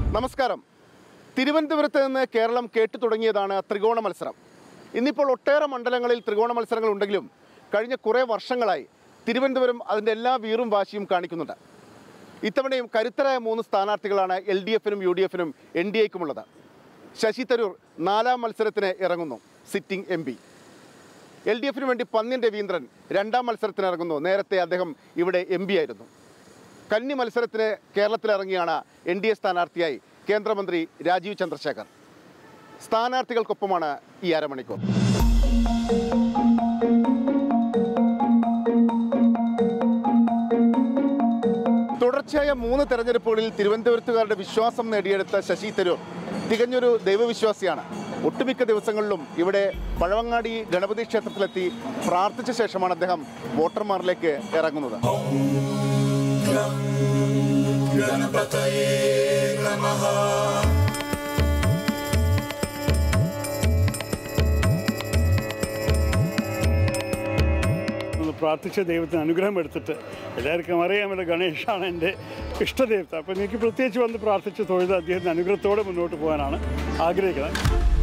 നമസ്കാരം തിരുവനന്തപുരത്ത് നിന്ന് കേരളം കേട്ടു തുടങ്ങിയതാണ് ത്രികോണ മത്സരം ഇന്നിപ്പോൾ ഒട്ടേറെ മണ്ഡലങ്ങളിൽ ത്രികോണ മത്സരങ്ങൾ ഉണ്ടെങ്കിലും കഴിഞ്ഞ കുറേ വർഷങ്ങളായി തിരുവനന്തപുരം അതിൻ്റെ എല്ലാ വീറും വാശിയും കാണിക്കുന്നുണ്ട് ഇത്തവണയും കരുത്തരായ മൂന്ന് സ്ഥാനാർത്ഥികളാണ് എൽ ഡി എഫിനും യു ഡി എഫിനും എൻ ഡി എക്കുമുള്ളത് ശശി തരൂർ നാലാം മത്സരത്തിന് ഇറങ്ങുന്നു sitting M P L D എഫിന് വേണ്ടി പന്ന്യൻ രവീന്ദ്രൻ രണ്ടാം മത്സരത്തിന് ഇറങ്ങുന്നു നേരത്തെ അദ്ദേഹം ഇവിടെ എം പി ആയിരുന്നു കന്നി മത്സരത്തിന് കേരളത്തിലിറങ്ങിയാണ് എൻ ഡി എ സ്ഥാനാർത്ഥിയായി കേന്ദ്രമന്ത്രി രാജീവ് ചന്ദ്രശേഖർ സ്ഥാനാർത്ഥികൾക്കൊപ്പമാണ് ഈ അരമണിക്കൂർ തുടർച്ചയായ മൂന്ന് തെരഞ്ഞെടുപ്പുകളിൽ തിരുവനന്തപുരത്തുകാരുടെ വിശ്വാസം നേടിയെടുത്ത ശശി തരൂർ തികഞ്ഞൊരു ദൈവവിശ്വാസിയാണ് ഒട്ടുമിക്ക ദിവസങ്ങളിലും ഇവിടെ പഴവങ്ങാടി ഗണപതി ക്ഷേത്രത്തിലെത്തി പ്രാർത്ഥിച്ച ശേഷമാണ് അദ്ദേഹം വോട്ടർമാരിലേക്ക് ഇറങ്ങുന്നത് ഒന്ന് പ്രാർത്ഥിച്ച ദൈവത്തിന് അനുഗ്രഹം എടുത്തിട്ട് എല്ലാവർക്കും അറിയാമല്ലോ ഗണേഷാണ് എൻ്റെ ഇഷ്ടദേവത അപ്പോൾ എനിക്ക് പ്രത്യേകിച്ച് വന്ന് പ്രാർത്ഥിച്ച് തൊഴുത് അദ്ദേഹത്തിൻ്റെ അനുഗ്രഹത്തോടെ മുന്നോട്ട് പോകാനാണ് ആഗ്രഹിക്കുന്നത്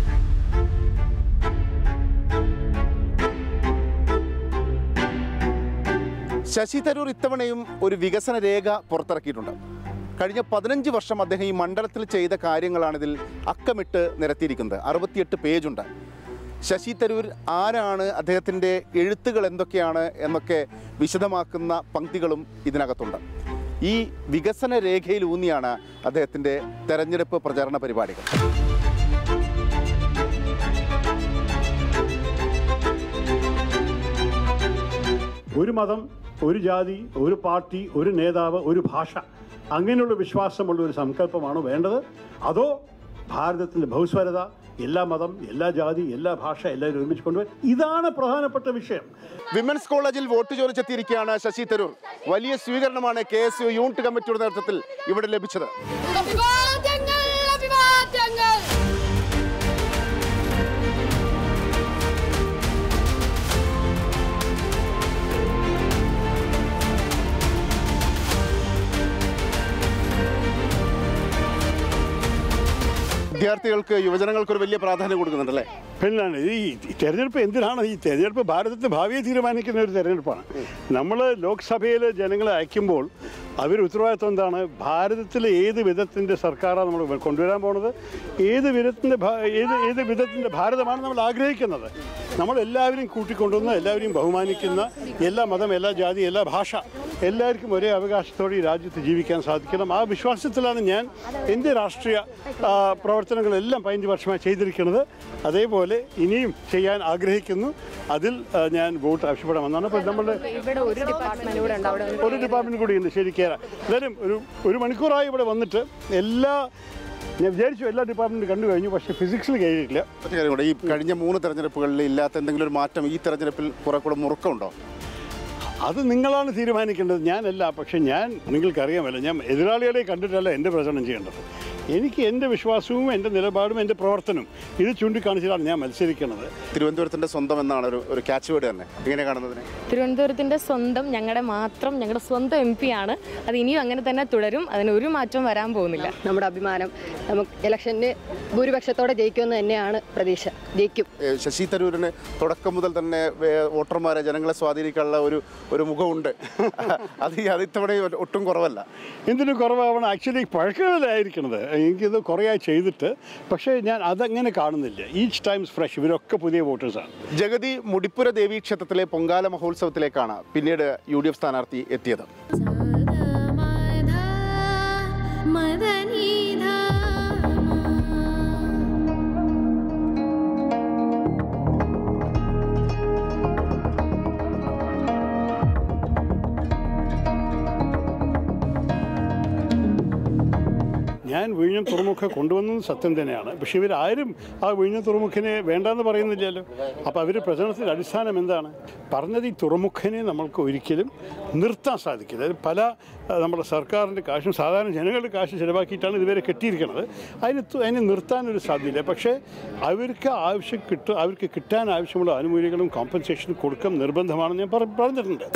ശശി തരൂർ ഇത്തവണയും ഒരു വികസന രേഖ പുറത്തിറക്കിയിട്ടുണ്ട് കഴിഞ്ഞ പതിനഞ്ച് വർഷം അദ്ദേഹം ഈ മണ്ഡലത്തിൽ ചെയ്ത കാര്യങ്ങളാണിതിൽ അക്കമിട്ട് നിരത്തിയിരിക്കുന്നത് അറുപത്തിയെട്ട് പേജുണ്ട് ശശി തരൂർ ആരാണ് അദ്ദേഹത്തിൻ്റെ എഴുത്തുകൾ എന്തൊക്കെയാണ് എന്നൊക്കെ വിശദമാക്കുന്ന പങ്ക്തികളും ഇതിനകത്തുണ്ട് ഈ വികസന രേഖയിൽ ഊന്നിയാണ് അദ്ദേഹത്തിൻ്റെ തെരഞ്ഞെടുപ്പ് പ്രചാരണ പരിപാടികൾ ഒരു മതം ഒരു ജാതി ഒരു പാർട്ടി ഒരു നേതാവ് ഒരു ഭാഷ അങ്ങനെയുള്ള വിശ്വാസമുള്ള ഒരു സങ്കല്പമാണോ വേണ്ടത് അതോ ഭാരതത്തിൻ്റെ ബഹുസ്വരത എല്ലാ മതം എല്ലാ ജാതി എല്ലാ ഭാഷ എല്ലാവരും ഒരുമിച്ച് കൊണ്ടുപോയി ഇതാണ് പ്രധാനപ്പെട്ട വിഷയം വിമൻസ് കോളേജിൽ വോട്ട് ചോദിച്ചെത്തിയിരിക്കുകയാണ് ശശി തരൂർ വലിയ സ്വീകരണമാണ് കെ എസ് യു യൂണിറ്റ് കമ്മിറ്റിയുടെ നേതൃത്വത്തിൽ ഇവിടെ ലഭിച്ചത് അഭിവാദ്യങ്ങൾ അഭിവാദ്യങ്ങൾ വിദ്യാർത്ഥികൾക്ക് യുവജനങ്ങൾക്ക് ഒരു വലിയ പ്രാധാന്യം കൊടുക്കുന്നുണ്ടല്ലേ പിന്നാണ് ഈ ഈ തെരഞ്ഞെടുപ്പ് എന്തിനാണ് ഈ തെരഞ്ഞെടുപ്പ് ഭാരതത്തിന്റെ ഭാവിയെ തീരുമാനിക്കുന്ന ഒരു തെരഞ്ഞെടുപ്പാണ് നമ്മൾ ലോക്സഭയിൽ ജനങ്ങളെ അയക്കുമ്പോൾ അവർ ഉത്തരവാദിത്വം എന്താണ് ഭാരതത്തിലെ ഏത് വിധത്തിൻ്റെ സർക്കാരാണ് നമ്മൾ കൊണ്ടുവരാൻ പോണത് ഏത് വിധത്തിൻ്റെ ഭാ- ഏത് ഏത് വിധത്തിൻ്റെ ഭാരതമാണ് നമ്മൾ ആഗ്രഹിക്കുന്നത് നമ്മൾ എല്ലാവരെയും കൂട്ടിക്കൊണ്ടുവന്ന് എല്ലാവരെയും ബഹുമാനിക്കുന്ന എല്ലാ മതം എല്ലാ ജാതി എല്ലാ ഭാഷ എല്ലാവർക്കും ഒരേ അവകാശത്തോടെ ഈ രാജ്യത്ത് ജീവിക്കാൻ സാധിക്കണം ആ വിശ്വാസത്തിലാണ് ഞാൻ എൻ്റെ രാഷ്ട്രീയ ആ, പ്രവർത്തനങ്ങളെല്ലാം പതിനഞ്ച് വർഷമായി ചെയ്തിരിക്കുന്നത് അതേപോലെ ഇനിയും ചെയ്യാൻ ആഗ്രഹിക്കുന്നു അതിൽ ആ, ഞാൻ വോട്ട് ആവശ്യപ്പെടാൻ വന്നതാണ് അപ്പോൾ നമ്മളുടെ ഇവിടെ ഒരു ഡിപ്പാർട്ട്മെന്റ് കൂടെ ഉണ്ട് അവിടെ ഒരു ഡിപ്പാർട്ട്മെൻറ്റ് കൂടിയുണ്ട് ശരി കേര എന്തായാലും ഒരു ഒരു മണിക്കൂറായി ഇവിടെ വന്നിട്ട് എല്ലാ ഞാൻ വിചാരിച്ചു എല്ലാ ഡിപ്പാർട്ട്മെൻറ്റും കണ്ടു കഴിഞ്ഞു പക്ഷേ ഫിസിക്സിൽ കഴിഞ്ഞിട്ടില്ല ഒറ്റ കാര്യം കൂടെ ഈ കഴിഞ്ഞ മൂന്ന് തെരഞ്ഞെടുപ്പുകളിൽ ഇല്ലാത്ത എന്തെങ്കിലും ഒരു മാറ്റം ഈ തെരഞ്ഞെടുപ്പിൽ കുറെ കൂടെ മുറുക്കമുണ്ടോ അത് നിങ്ങളാണ് തീരുമാനിക്കേണ്ടത് ഞാനല്ല പക്ഷേ ഞാൻ നിങ്ങൾക്കറിയാമല്ലോ ഞാൻ എതിരാളികളെ കണ്ടിട്ടല്ല എൻ്റെ പ്രചരണം ചെയ്യേണ്ടത് എനിക്ക് എൻ്റെ വിശ്വാസവും എൻ്റെ നിലപാടും എൻ്റെ പ്രവർത്തനവും ഇത് ചൂണ്ടിക്കാണിച്ചിട്ടാണ് ഞാൻ മത്സരിക്കുന്നത് തിരുവനന്തപുരത്തിന്റെ സ്വന്തം എന്നാണ് ഒരു ഒരു ക്യാച്ച് വേർഡ് തന്നെ എങ്ങനെ കാണുന്നതിനെ തിരുവനന്തപുരത്തിൻ്റെ സ്വന്തം ഞങ്ങളുടെ മാത്രം ഞങ്ങളുടെ സ്വന്തം എം പി ആണ് അത് ഇനിയും അങ്ങനെ തന്നെ തുടരും അതിന് ഒരു മാറ്റവും വരാൻ പോകുന്നില്ല നമ്മുടെ അഭിമാനം നമുക്ക് ഇലക്ഷന് ഭൂരിപക്ഷത്തോടെ ജയിക്കുമെന്ന് തന്നെയാണ് പ്രതീക്ഷ ജയിക്കും ഏ, ശശി തരൂരിന് തുടക്കം മുതൽ തന്നെ വേ- വോട്ടർമാരെ ജനങ്ങളെ സ്വാധീനിക്കാനുള്ള ഒരു ഒരു മുഖമുണ്ട് അത് ഈ- അത് ഇത്തവണ ഒട്ടും കുറവല്ല എന്തിനു കുറവാവണം ആക്ച്വലി പഴക്കങ്ങളിലായിരിക്കണത് എനിക്കിത് കുറേയായി ചെയ്തിട്ട് പക്ഷേ ഞാൻ അതങ്ങനെ കാണുന്നില്ല ഈച്ച് ടൈംസ് ഫ്രഷ് ഇവരൊക്കെ പുതിയ വോട്ടേഴ്സാണ് ജഗതി മുടിപ്പുര ദേവീ ക്ഷേത്രത്തിലെ പൊങ്കാല മഹോത്സവത്തിലേക്കാണ് പിന്നീട് യു ഡി എഫ് സ്ഥാനാർത്ഥി എത്തിയത് ഞാൻ വിഴിഞ്ഞം തുറമുഖം കൊണ്ടുവന്നത് സത്യം തന്നെയാണ് പക്ഷേ ഇവരാരും ആ വിഴിഞ്ഞം തുറമുഖിനെ വേണ്ടാന്ന് പറയുന്നില്ലല്ലോ അപ്പോൾ അവർ പ്രചരണത്തിൻ്റെ അടിസ്ഥാനം എന്താണ് പറഞ്ഞത് ഈ തുറമുഖനെ നമ്മൾക്ക് ഒരിക്കലും നിർത്താൻ സാധിക്കില്ല അത് പല ആ, നമ്മുടെ സർക്കാരിൻ്റെ കാശും സാധാരണ ജനങ്ങളുടെ കാശ് ചിലവാക്കിയിട്ടാണ് ഇതുവരെ കെട്ടിയിരിക്കുന്നത് അതിന് തു- അതിനെ നിർത്താനൊരു സാധ്യത പക്ഷേ അവർക്ക് ആവശ്യം കിട്ടും അവർക്ക് കിട്ടാൻ ആവശ്യമുള്ള ആനുകൂല്യങ്ങളും കോമ്പൻസേഷനും കൊടുക്കം നിർബന്ധമാണെന്ന് ഞാൻ പറ- പറഞ്ഞിട്ടുണ്ട്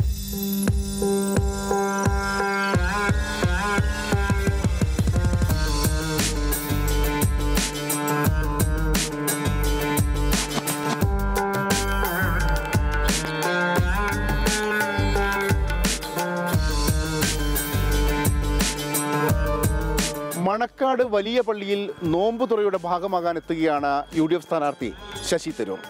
മണക്കാട് വലിയ പള്ളിയിൽ നോമ്പുതുറയുടെ ഭാഗമാകാൻ എത്തുകയാണ് യു ഡി എഫ് സ്ഥാനാർത്ഥി ശശി തരൂർ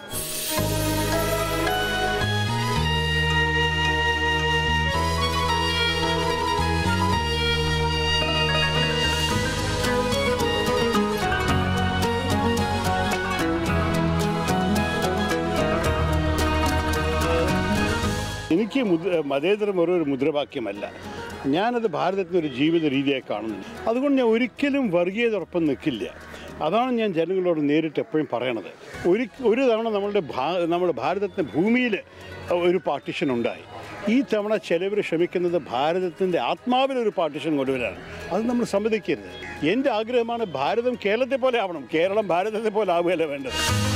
എനിക്ക് മുദ്ര മതേതരം ഓരോ ഒരു മുദ്രാവാക്യമല്ല ഞാനത് ഭാരതത്തിൻ്റെ ഒരു ജീവിത രീതിയായി കാണുന്നു അതുകൊണ്ട് ഞാൻ ഒരിക്കലും വർഗീയതോടൊപ്പം നിൽക്കില്ല അതാണ് ഞാൻ ജനങ്ങളോട് നേരിട്ട് എപ്പോഴും പറയണത് ഒരു ഒരു തവണ നമ്മളുടെ ഭാ നമ്മുടെ ഭാരതത്തിൻ്റെ ഭൂമിയിൽ ഒരു പാർട്ടിഷൻ ഉണ്ടായി ഈ തവണ ചിലവർ ശ്രമിക്കുന്നത് ഭാരതത്തിൻ്റെ ആത്മാവിലൊരു പാർട്ടിഷൻ കൊണ്ടുവരാണ് അത് നമ്മൾ സമ്മതിക്കരുത് എൻ്റെ ആഗ്രഹമാണ് ഭാരതം കേരളത്തെ പോലെ ആവണം കേരളം ഭാരതത്തെ പോലെ ആവുകയല്ല വേണ്ടത്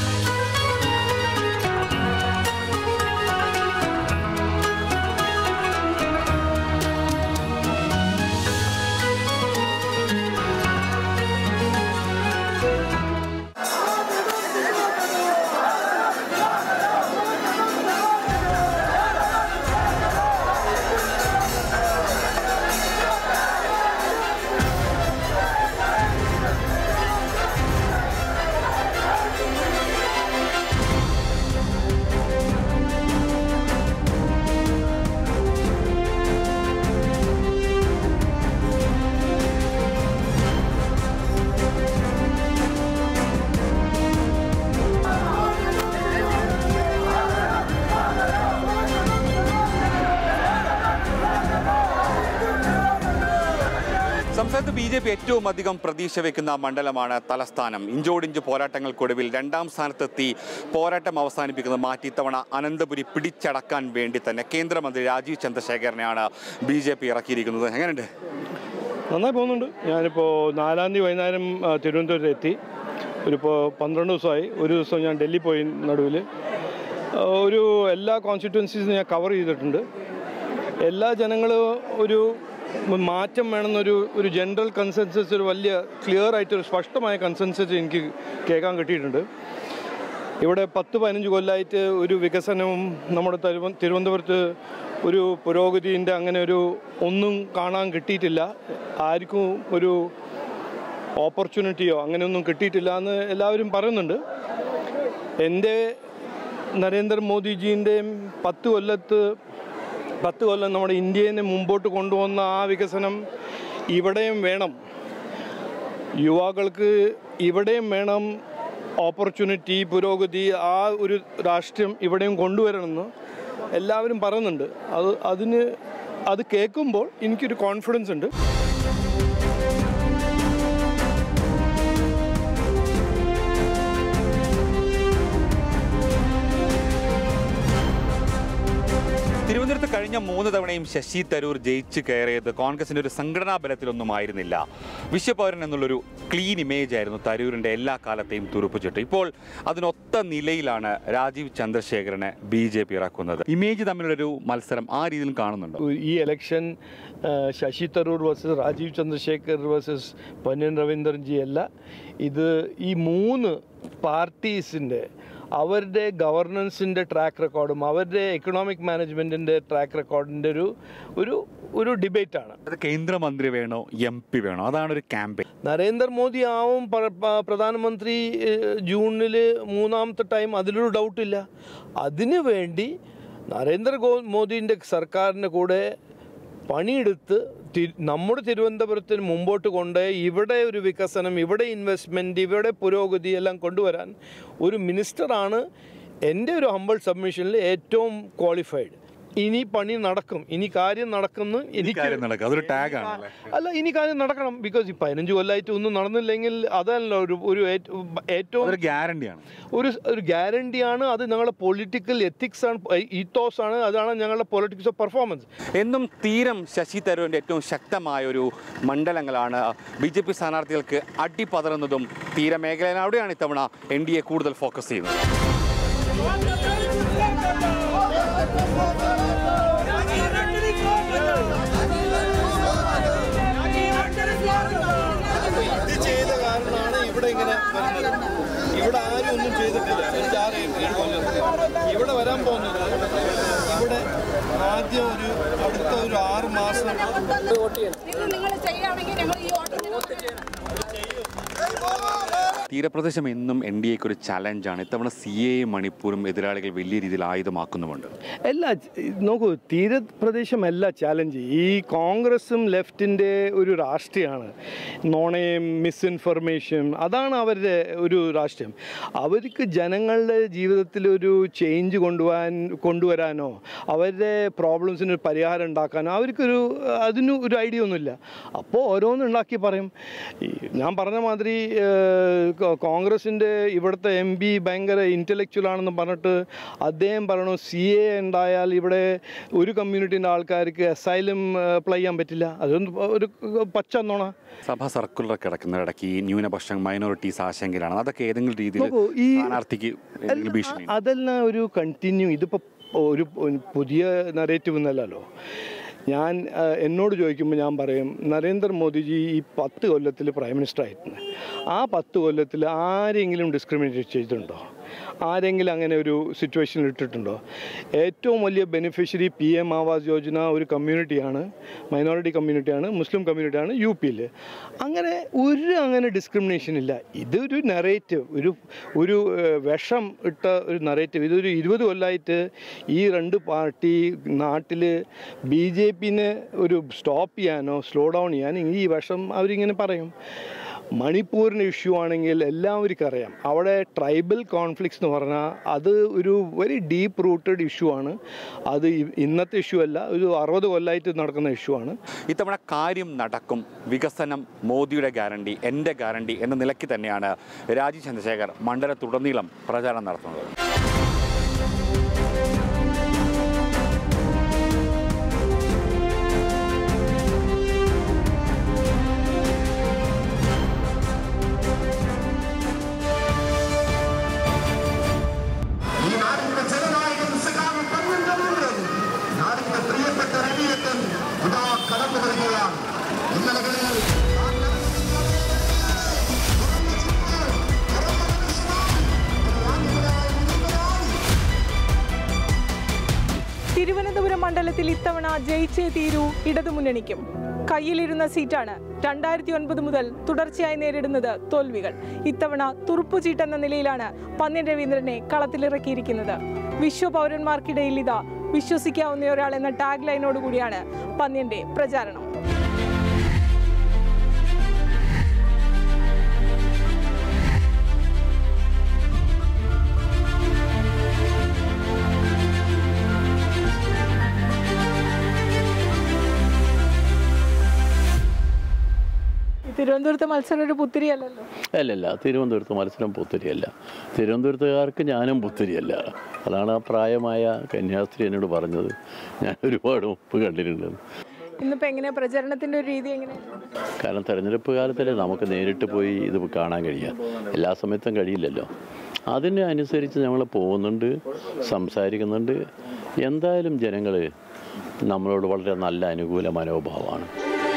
സംസ്ഥാനത്ത് ബി ജെ പി ഏറ്റവും അധികം പ്രതീക്ഷ വെക്കുന്ന മണ്ഡലമാണ് തലസ്ഥാനം ഇഞ്ചോടിഞ്ച് പോരാട്ടങ്ങൾക്കൊടുവിൽ രണ്ടാം സ്ഥാനത്തെത്തി പോരാട്ടം അവസാനിപ്പിക്കുന്നത് മാറ്റി ഇത്തവണ അനന്തപുരി പിടിച്ചടക്കാൻ വേണ്ടി തന്നെ കേന്ദ്രമന്ത്രി രാജീവ് ചന്ദ്രശേഖരനെയാണ് ബി ജെ പി ഇറക്കിയിരിക്കുന്നത് എങ്ങനെയുണ്ട് നന്നായി പോകുന്നുണ്ട് ഞാനിപ്പോൾ നാലാം തീയതി വൈകുന്നേരം ആ, തിരുവനന്തപുരത്ത് എത്തി ഒരു ഇപ്പോൾ പന്ത്രണ്ട് ദിവസമായി ഒരു ദിവസം ഞാൻ ഡൽഹി പോയി നടുവിൽ ആ, ഒരു എല്ലാ കോൺസ്റ്റിറ്റ്യുവൻസീസും ഞാൻ കവർ ചെയ്തിട്ടുണ്ട് എല്ലാ ജനങ്ങളും ഒരു മാറ്റം വേണമെന്നൊരു ഒരു ജനറൽ കൺസെൻസസ് ഒരു വലിയ ക്ലിയർ ആയിട്ട് ഒരു സ്പഷ്ടമായ കൺസെൻസസ് എനിക്ക് കേൾക്കാൻ കിട്ടിയിട്ടുണ്ട് ഇവിടെ പത്ത് പതിനഞ്ച് കൊല്ലമായിട്ട് ഒരു വികസനവും നമ്മുടെ തിരുവ തിരുവനന്തപുരത്ത് ഒരു പുരോഗതിൻ്റെ അങ്ങനെ ഒരു ഒന്നും കാണാൻ കിട്ടിയിട്ടില്ല ആർക്കും ഒരു ഓപ്പർച്യൂണിറ്റിയോ അങ്ങനെയൊന്നും കിട്ടിയിട്ടില്ല എന്ന് എല്ലാവരും പറയുന്നുണ്ട് എൻ്റെ നരേന്ദ്രമോദിജീൻ്റെയും പത്ത് കൊല്ലത്ത് പത്ത് കൊല്ലം നമ്മുടെ ഇന്ത്യയെ മുമ്പോട്ട് കൊണ്ടുവന്ന ആ വികസനം ഇവിടെയും വേണം യുവാക്കൾക്ക് ഇവിടെയും വേണം ഓപ്പർച്യൂണിറ്റി പുരോഗതി ആ ഒരു രാഷ്ട്രീയം ഇവിടെയും കൊണ്ടുവരണമെന്ന് എല്ലാവരും പറയുന്നുണ്ട് അത് അതിന് അത് കേൾക്കുമ്പോൾ എനിക്കൊരു കോൺഫിഡൻസ് ഉണ്ട് തിരുവനന്തപുരത്ത് കഴിഞ്ഞ മൂന്ന് തവണയും ശശി തരൂർ ജയിച്ച് കയറിയത് കോൺഗ്രസിന്റെ ഒരു സംഘടനാ ബലത്തിലൊന്നും ആയിരുന്നില്ല വിശ്വപൗരൻ എന്നുള്ളൊരു ക്ലീൻ ഇമേജ് ആയിരുന്നു തരൂരിന്റെ എല്ലാ കാലത്തെയും തുറുപ്പുചിട്ട് ഇപ്പോൾ അതിനൊത്ത നിലയിലാണ് രാജീവ് ചന്ദ്രശേഖരനെ ബി ജെ പി ഇറക്കുന്നത് ഇമേജ് തമ്മിലൊരു മത്സരം ആ രീതിയിൽ കാണുന്നുണ്ടോ ഈ ഇലക്ഷൻ ആ, ശശി തരൂർ വേഴ്സസ് രാജീവ് ചന്ദ്രശേഖർ വേഴ്സസ് പൊന്നൻ രവീന്ദ്രൻജി അല്ല ഇത് ഈ മൂന്ന് പാർട്ടീസിൻ്റെ അവരുടെ ഗവർണൻസിൻ്റെ ട്രാക്ക് റെക്കോർഡും അവരുടെ എക്കണോമിക് മാനേജ്മെൻറ്റിൻ്റെ ട്രാക്ക് റെക്കോർഡിൻ്റെ ഒരു ഒരു ഒരു ഡിബേറ്റാണ് അത് കേന്ദ്രമന്ത്രി വേണോ എം പി വേണോ അതാണ് ഒരു ക്യാമ്പയിൻ നരേന്ദ്രമോദി ആവും പ്ര- പ- പ്രധാനമന്ത്രി ജൂണിൽ മൂന്നാമത്തെ ടൈം അതിലൊരു ഡൗട്ടില്ല അതിനു വേണ്ടി നരേന്ദ്ര ഗോ- മോദിൻ്റെ സർക്കാരിൻ്റെ കൂടെ പണിയെടുത്ത് തി- നമ്മുടെ തിരുവനന്തപുരത്തിന് മുമ്പോട്ട് കൊണ്ട് ഇവിടെ ഒരു വികസനം ഇവിടെ ഇൻവെസ്റ്റ്മെൻറ്റ് ഇവിടെ പുരോഗതി എല്ലാം കൊണ്ടുവരാൻ ഒരു മിനിസ്റ്ററാണ് എൻ്റെ ഒരു ഹമ്പിൾ സബ്മിഷനിൽ ഏറ്റവും ക്വാളിഫൈഡ് ഇനി പണി നടക്കും ഇനി കാര്യം നടക്കുന്നു എനിക്ക് കാര്യം നടക്കും. അതൊരു tag ആണല്ലേ? അല്ല ഇനി കാര്യം നടക്കണം ബിക്കോസ് ഈ പതിനഞ്ച് കൊല്ലമായിട്ട് ഒന്നും നടന്നില്ലെങ്കിൽ അതല്ല ഒരു ഒരു ഏറ്റ- ഏറ്റവും അതൊരു ഗ്യാരണ്ടിയാണ് ഒരു ഒരു ഗ്യാരണ്ടിയാണ് അത് ഞങ്ങളുടെ പൊളിറ്റിക്കൽ എത്തിക്സ് ആണ് ഈത്തോസ് ആണ് അതാണ് ഞങ്ങളുടെ പൊളിറ്റിക്സ് ഓഫ് പെർഫോമൻസ് എന്നും തീരം ശശി തരൂരിൻ്റെ ഏറ്റവും ശക്തമായ ഒരു മണ്ഡലങ്ങളാണ് ബി ജെ പി സ്ഥാനാർത്ഥികൾക്ക് അടിപതറുന്നതും തീരമേഖലയിൽ അവിടെയാണ് ഇത്തവണ എൻ ഡി എ കൂടുതൽ ഫോക്കസ് ചെയ്യുന്നത് ഇത് ചെയ്ത കാരണമാണ് ഇവിടെ ഇങ്ങനെ വരുന്നത് ഇവിടെ ആരും ഒന്നും ചെയ്തിട്ടില്ല അഞ്ചാറ് ഏഴ് കൊല്ലം ഇവിടെ വരാൻ പോകുന്നത് ഇവിടെ ആദ്യം ഒരു അടുത്ത ഒരു ആറ് മാസം നിങ്ങൾ ചെയ്യുകയാണെങ്കിൽ ഞങ്ങൾ ഈ ഓട്ടത്തിന് തീരപ്രദേശം എന്നും എൻ ഡി എക്ക് ഒരു ചലഞ്ചാണ് ഇത്തവണ സി എ മണിപ്പൂരും എതിരാളികൾ വലിയ രീതിയിൽ ആയുധമാക്കുന്നുമുണ്ട് എല്ലാ നോക്കൂ തീരപ്രദേശമല്ല ചാലഞ്ച് ഈ കോൺഗ്രസും ലെഫ്റ്റിൻ്റെ ഒരു രാഷ്ട്രീയമാണ് നോണയം മിസ്ഇൻഫർമേഷൻ അതാണ് അവരുടെ ഒരു രാഷ്ട്രീയം അവർക്ക് ജനങ്ങളുടെ ജീവിതത്തിൽ ഒരു ചേഞ്ച് കൊണ്ടുപോകാൻ കൊണ്ടുവരാനോ അവരുടെ പ്രോബ്ലംസിന് ഒരു പരിഹാരം ഉണ്ടാക്കാനോ അവർക്കൊരു അതിന് ഒരു ഐഡിയ ഒന്നുമില്ല അപ്പോൾ ഓരോന്ന് ഉണ്ടാക്കി പറയും ഈ ഞാൻ പറഞ്ഞ മാതിരി ഏഹ്, കോ- കോൺഗ്രസിൻ്റെ ഇവിടുത്തെ എം പി ഭയങ്കര ഇൻ്റലക്ച്വൽ ആണെന്ന് പറഞ്ഞിട്ട് അദ്ദേഹം പറയണു സി എ ഉണ്ടായാൽ ഇവിടെ ഒരു കമ്മ്യൂണിറ്റീൻ്റെ ആൾക്കാർക്ക് അസൈലം അപ്ലൈ ചെയ്യാൻ പറ്റില്ല അതൊന്നും ഒരു പച്ച നോണ സഭ സർക്കുലർ കിടക്കുന്നതിടയ്ക്ക് ഈ ന്യൂനപക്ഷം മൈനോറിറ്റീസ് ആശങ്കയിലാണ് അതൊക്കെ ഏതെങ്കിലും രീതിയിൽ നോക്കൂ, ഈ- സ്ഥാനാർത്ഥിക്ക് എന്തെങ്കിലും ഭീഷണി അതെല്ലാം ഒരു കണ്ടിന്യൂ ഇതിപ്പോൾ ഒരു ഒരു പുതിയ നറേറ്റീവ് എന്നല്ലല്ലോ ഞാൻ ആ, എന്നോട് ചോദിക്കുമ്പോൾ ഞാൻ പറയും നരേന്ദ്രമോദിജി ഈ പത്ത് കൊല്ലത്തിൽ പ്രൈം മിനിസ്റ്റർ ആയിരുന്നു ആ പത്ത് കൊല്ലത്തിൽ ആരെങ്കിലും ഡിസ്ക്രിമിനേറ്റ് ചെയ്തിട്ടുണ്ടോ ആരെങ്കിലും അങ്ങനെ ഒരു സിറ്റുവേഷനിൽ ഇട്ടിട്ടുണ്ടോ ഏറ്റവും വലിയ beneficiary P M Awas Yojana ഒരു കമ്മ്യൂണിറ്റിയാണ് മൈനോറിറ്റി കമ്മ്യൂണിറ്റിയാണ് മുസ്ലിം കമ്മ്യൂണിറ്റിയാണ് യു പിയിൽ അങ്ങനെ ഒരു അങ്ങനെ ഡിസ്ക്രിമിനേഷൻ ഇല്ല ഇതൊരു നറേറ്റീവ് ഒരു ഒരു ഏഹ്, വിഷം ഇട്ട ഒരു നറേറ്റീവ് ഇതൊരു ഇരുപത് കൊല്ലമായിട്ട് ഈ രണ്ട് പാർട്ടി നാട്ടിൽ ബി ജെ പിനെ ഒരു സ്റ്റോപ്പ് ചെയ്യാനോ സ്ലോ ഡൗൺ ചെയ്യാനോ ഈ വിഷം അവരിങ്ങനെ പറയും മണിപ്പൂരിൻ്റെ ഇഷ്യൂ ആണെങ്കിൽ എല്ലാവർക്കും അറിയാം അവിടെ ട്രൈബൽ കോൺഫ്ലിക്ട്സ് എന്ന് പറഞ്ഞാൽ അത് ഒരു വെരി ഡീപ്പ് റൂട്ടഡ് ഇഷ്യൂ ആണ് അത് ഇ- ഇന്നത്തെ ഇഷ്യൂ അല്ല ഒരു അറുപത് കൊല്ലമായിട്ട് നടക്കുന്ന ഇഷ്യൂ ആണ് ഇത്തവണ കാര്യം നടക്കും വികസനം മോദിയുടെ ഗ്യാരണ്ടി എൻ്റെ ഗ്യാരണ്ടി എന്ന നിലയ്ക്ക് തന്നെയാണ് രാജീവ് ചന്ദ്രശേഖർ മണ്ഡലത്തുടനീളം പ്രചാരണം നടത്തുന്നത് ഈ നാടിന്റെ ജനനായകൻ സഖാവ് പന്നന്തമൂലൻ നാടിന്റെ പ്രിയപ്പെട്ട രവിയത്തൻ ഇതാ കടന്നു വരികയാണ് ഇന്നലകളിൽ തിരുവനന്തപുരം മണ്ഡലത്തിൽ ഇത്തവണ ജയിച്ചേ തീരൂ ഇടതുമുന്നണിക്കും കയ്യിലിരുന്ന സീറ്റാണ് രണ്ടായിരത്തി ഒൻപത് മുതൽ തുടർച്ചയായി നേരിടുന്നത് തോൽവികൾ ഇത്തവണ തുറുപ്പുചീട്ട് എന്ന നിലയിലാണ് പന്ന്യൻ രവീന്ദ്രനെ കളത്തിലിറക്കിയിരിക്കുന്നത് വിശ്വപൗരന്മാർക്കിടയിൽ ഇതാ വിശ്വസിക്കാവുന്ന ഒരാൾ എന്ന ടാഗ് ലൈനോട് കൂടിയാണ് പന്ന്യന്റെ പ്രചാരണം തിരുവനന്തപുരത്തെ മത്സരം ഒരു പുത്തിരിയല്ലല്ലോ അല്ലല്ല തിരുവനന്തപുരത്ത് മത്സരം പുത്തരിയല്ല തിരുവനന്തപുരത്തുകാർക്ക് ഞാനും പുത്തരിയല്ല അതാണ് ആ പ്രായമായ കന്യാസ്ത്രീ എന്നോട് പറഞ്ഞത് ഞാൻ ഒരുപാട് മുമ്പ് കണ്ടിട്ടുണ്ട് ഇന്നിപ്പോ എങ്ങനെയാ പ്രചരണത്തിന്റെ ഒരു രീതി എങ്ങനെയാണ് കാരണം തെരഞ്ഞെടുപ്പ് കാലത്തല്ലേ നമുക്ക് നേരിട്ട് പോയി ഇത് കാണാൻ കഴിയുക എല്ലാ സമയത്തും കഴിയില്ലല്ലോ അതിന് അനുസരിച്ച് ഞങ്ങൾ പോകുന്നുണ്ട് സംസാരിക്കുന്നുണ്ട് എന്തായാലും ജനങ്ങൾ നമ്മളോട് വളരെ നല്ല അനുകൂല മനോഭാവമാണ്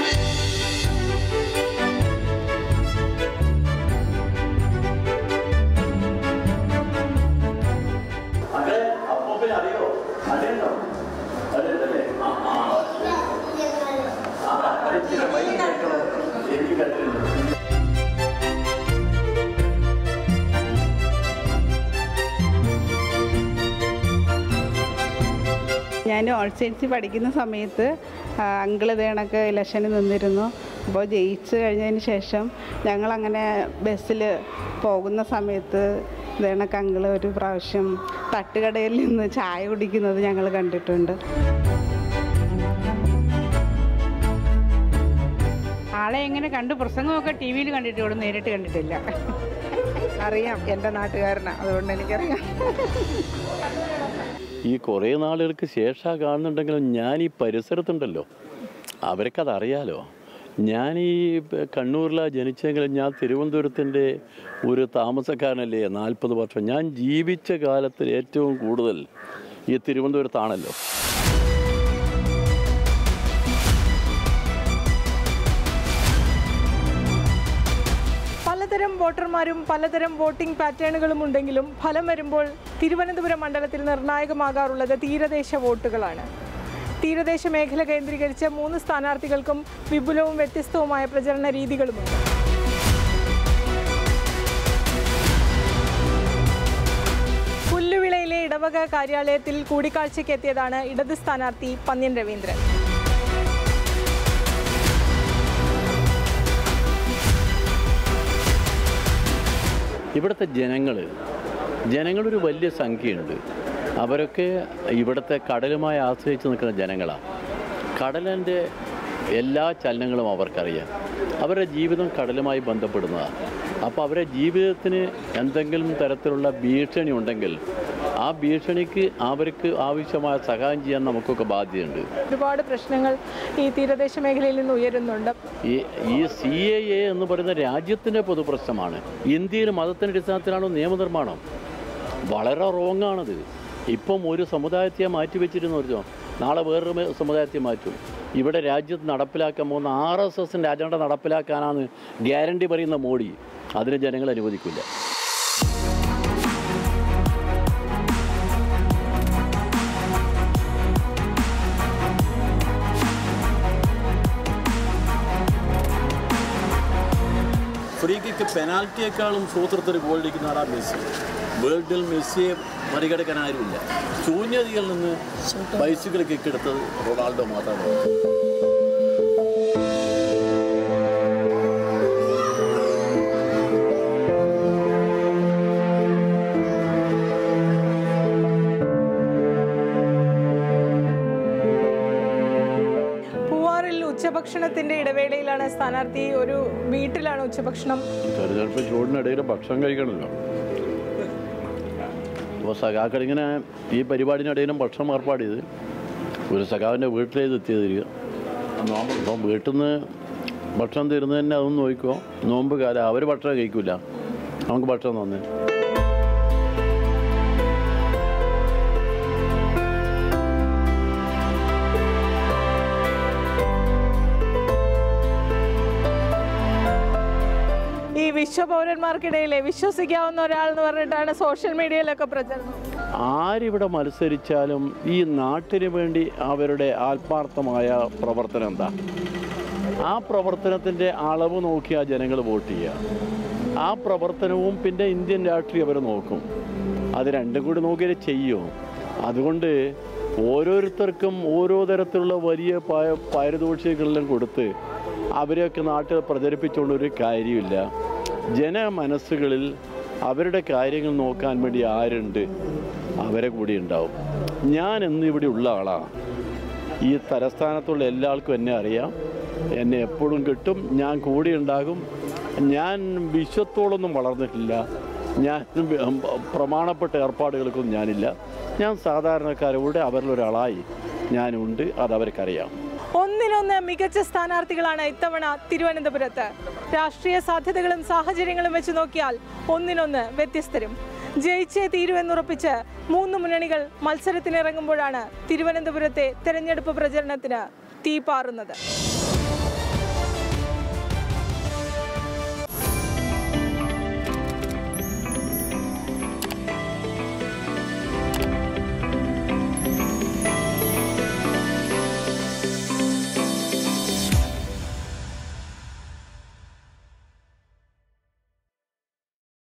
ഞാൻ ഓൾ സയൻസിൽ പഠിക്കുന്ന സമയത്ത് അങ്കിൾ ഇത് കണക്ക് ഇലക്ഷന് നിന്നിരുന്നു അപ്പോൾ ജയിച്ച് കഴിഞ്ഞതിന് ശേഷം ഞങ്ങളങ്ങനെ ബസ്സിൽ പോകുന്ന സമയത്ത് ഇത് കണക്ക് അങ്കിൾ ഒരു പ്രാവശ്യം തട്ടുകടയിൽ നിന്ന് ചായ കുടിക്കുന്നത് ഞങ്ങൾ കണ്ടിട്ടുണ്ട് ആളെ എങ്ങനെ കണ്ടു പ്രസംഗമൊക്കെ ടി വിയിൽ കണ്ടിട്ടേ ഉള്ളൂ നേരിട്ട് കണ്ടിട്ടില്ല അറിയാം എൻ്റെ നാട്ടുകാരനാണ് അതുകൊണ്ട് എനിക്കറിയാം ഈ കുറേ നാളുകൾക്ക് ശേഷം കാണുന്നുണ്ടെങ്കിലും ഞാൻ ഈ പരിസരത്തുണ്ടല്ലോ അവർക്കത് അറിയാലോ ഞാൻ ഈ പ- കണ്ണൂരിലാണ് ജനിച്ചെങ്കിലും ഞാൻ തിരുവനന്തപുരത്തിൻ്റെ ഒരു താമസക്കാരനല്ലേ നാൽപ്പത് വർഷം ഞാൻ ജീവിച്ച കാലത്തിൽ ഏറ്റവും കൂടുതൽ ഈ തിരുവനന്തപുരത്താണല്ലോ പലതരം വോട്ടർമാരും പലതരം വോട്ടിംഗ് പാറ്റേണുകളും ഉണ്ടെങ്കിലും ഫലം വരുമ്പോൾ തിരുവനന്തപുരം മണ്ഡലത്തിൽ നിർണായകമാകാറുള്ളത് തീരദേശ വോട്ടുകളാണ് തീരദേശ മേഖല കേന്ദ്രീകരിച്ച് മൂന്ന് സ്ഥാനാർത്ഥികൾക്കും വിപുലവും വ്യത്യസ്തവുമായ പ്രചരണ രീതികളുമുണ്ട് പുല്ലുവിളയിലെ ഇടവക കാര്യാലയത്തിൽ കൂടിക്കാഴ്ചയ്ക്ക് എത്തിയതാണ് ഇടത് സ്ഥാനാർത്ഥി പന്ന്യൻ രവീന്ദ്രൻ ഇവിടുത്തെ ജനങ്ങൾ ജനങ്ങളൊരു വലിയ സംഖ്യയുണ്ട് അവരൊക്കെ ഇവിടുത്തെ കടലുമായി ആശ്രയിച്ച് നിൽക്കുന്ന ജനങ്ങളാണ് കടലിൻ്റെ എല്ലാ ചലനങ്ങളും അവർക്കറിയാം അവരുടെ ജീവിതം കടലുമായി ബന്ധപ്പെടുന്നതാണ് അപ്പോൾ അവരുടെ ജീവിതത്തിന് എന്തെങ്കിലും തരത്തിലുള്ള ഭീഷണി ഉണ്ടെങ്കിൽ ആ ഭീഷണിക്ക് അവർക്ക് ആവശ്യമായ സഹായം ചെയ്യാൻ നമുക്കൊക്കെ ബാധ്യതയുണ്ട് ഒരുപാട് പ്രശ്നങ്ങൾ ഈ തീരദേശ മേഖലയിൽ നിന്ന് ഉയരുന്നുണ്ട് ഈ ഈ സി എ എ എന്ന് പറയുന്ന രാജ്യത്തിൻ്റെ പൊതുപ്രശ്നമാണ് ഇന്ത്യയിൽ മതത്തിൻ്റെ അടിസ്ഥാനത്തിലാണോ നിയമനിർമ്മാണം വളരെ റോങ്ങാണത് ഇപ്പം ഒരു സമുദായത്തെ മാറ്റി വെച്ചിരുന്നു പറഞ്ഞോ നാളെ വേറൊരു മ- സമുദായത്തെ മാറ്റും ഇവിടെ രാജ്യത്ത് നടപ്പിലാക്കാൻ പോകുന്ന ആർ എസ് എസിൻ്റെ അജണ്ട നടപ്പിലാക്കാനാണ് ഗ്യാരണ്ടി പറയുന്ന മോഡി അതിന് ജനങ്ങൾ അനുവദിക്കില്ല ഫ്രീ കിക്ക് പെനാൽറ്റിയേക്കാളും സൂത്രത്തിൽ ഗോൾ അടിക്കുന്ന ആളാ മെസ്സി വേൾഡിൽ മെസ്സിയെ മറികടക്കാൻ ആരുമില്ല ശൂന്യതയിൽ നിന്ന് ബൈസിക്കിൾ കിക്ക് എടുത്തത് റൊണാൾഡോ മാത്രമാണ് പൂവാറിൽ ഉച്ചഭക്ഷണത്തിന്റെ ഇടവേളയിലാണ് സ്ഥാനാർത്ഥി ഒരു വീട്ടിലാണ് ഉച്ചഭക്ഷണം തെരഞ്ഞെടുപ്പ് ചൂടിനിടയിൽ ഭക്ഷണം കഴിക്കണമല്ലോ അപ്പോൾ സഖാക്കൾ ഇങ്ങനെ ഈ പരിപാടിനിടയിലും ഭക്ഷണം ഏർപ്പാട് ചെയ്ത് ഒരു സഖാവിൻ്റെ വീട്ടിലേക്ക് എത്തിയത് തരിക അപ്പം വീട്ടിൽ നിന്ന് ഭക്ഷണം തരുന്നത് തന്നെ അതൊന്നും നോക്കിക്കോ നോമ്പ് കാലം അവർ ഭക്ഷണം കഴിക്കില്ല നമുക്ക് ഭക്ഷണം തന്നെ ഈ വിശ്വപൗരന്മാർക്കിടയിലെ വിശ്വസിക്കാവുന്ന ഒരാൾ എന്ന് പറഞ്ഞിട്ടാണ് സോഷ്യൽ മീഡിയയിലൊക്കെ പ്രചരണം ആരിവിടെ മത്സരിച്ചാലും ഈ നാട്ടിന് വേണ്ടി അവരുടെ ആത്മാർത്ഥമായ പ്രവർത്തനം എന്താ ആ പ്രവർത്തനത്തിൻ്റെ അളവ് നോക്കിയാൽ ജനങ്ങൾ വോട്ട് ചെയ്യുക ആ പ്രവർത്തനവും പിന്നെ ഇന്ത്യൻ രാഷ്ട്രീയം അവർ നോക്കും അത് രണ്ടും കൂടി നോക്കിയാൽ ചെയ്യും അതുകൊണ്ട് ഓരോരുത്തർക്കും ഓരോ തരത്തിലുള്ള വലിയ പാ- പാരിതോഷികങ്ങളെല്ലാം കൊടുത്ത് അവരെയൊക്കെ നാട്ടിൽ പ്രചരിപ്പിച്ചുകൊണ്ട് ഒരു കാര്യമില്ല ജനമനസ്സുകളിൽ അവരുടെ കാര്യങ്ങൾ നോക്കാൻ വേണ്ടി ആരുണ്ട് അവരെ കൂടി ഉണ്ടാവും ഞാൻ ഇന്ന് ഇവിടെ ഉള്ള ആളാണ് ഈ തലസ്ഥാനത്തുള്ള എല്ലാ ആൾക്കും എന്നെ അറിയാം എന്നെ എപ്പോഴും കിട്ടും ഞാൻ കൂടി ഉണ്ടാകും ഞാൻ വിശ്വത്തോടൊന്നും വളർന്നിട്ടില്ല ഞാൻ പ്രമാണപ്പെട്ട ഏർപ്പാടുകൾക്കൊന്നും ഞാനില്ല ഞാൻ സാധാരണക്കാരോട് അവരിലൊരാളായി ഞാനുണ്ട് അത് അവർക്കറിയാം ഒന്നിനൊന്ന് മികച്ച സ്ഥാനാർത്ഥികളാണ് ഇത്തവണ തിരുവനന്തപുരത്ത് രാഷ്ട്രീയ സാധ്യതകളും സാഹചര്യങ്ങളും വെച്ച് നോക്കിയാൽ ഒന്നിനൊന്ന് വ്യത്യസ്തരും ജയിച്ചേ തീരുവെന്നുറപ്പിച്ച് മൂന്ന് മുന്നണികൾ മത്സരത്തിനിറങ്ങുമ്പോഴാണ് തിരുവനന്തപുരത്തെ തെരഞ്ഞെടുപ്പ് പ്രചരണത്തിന് തീ പാറുന്നത്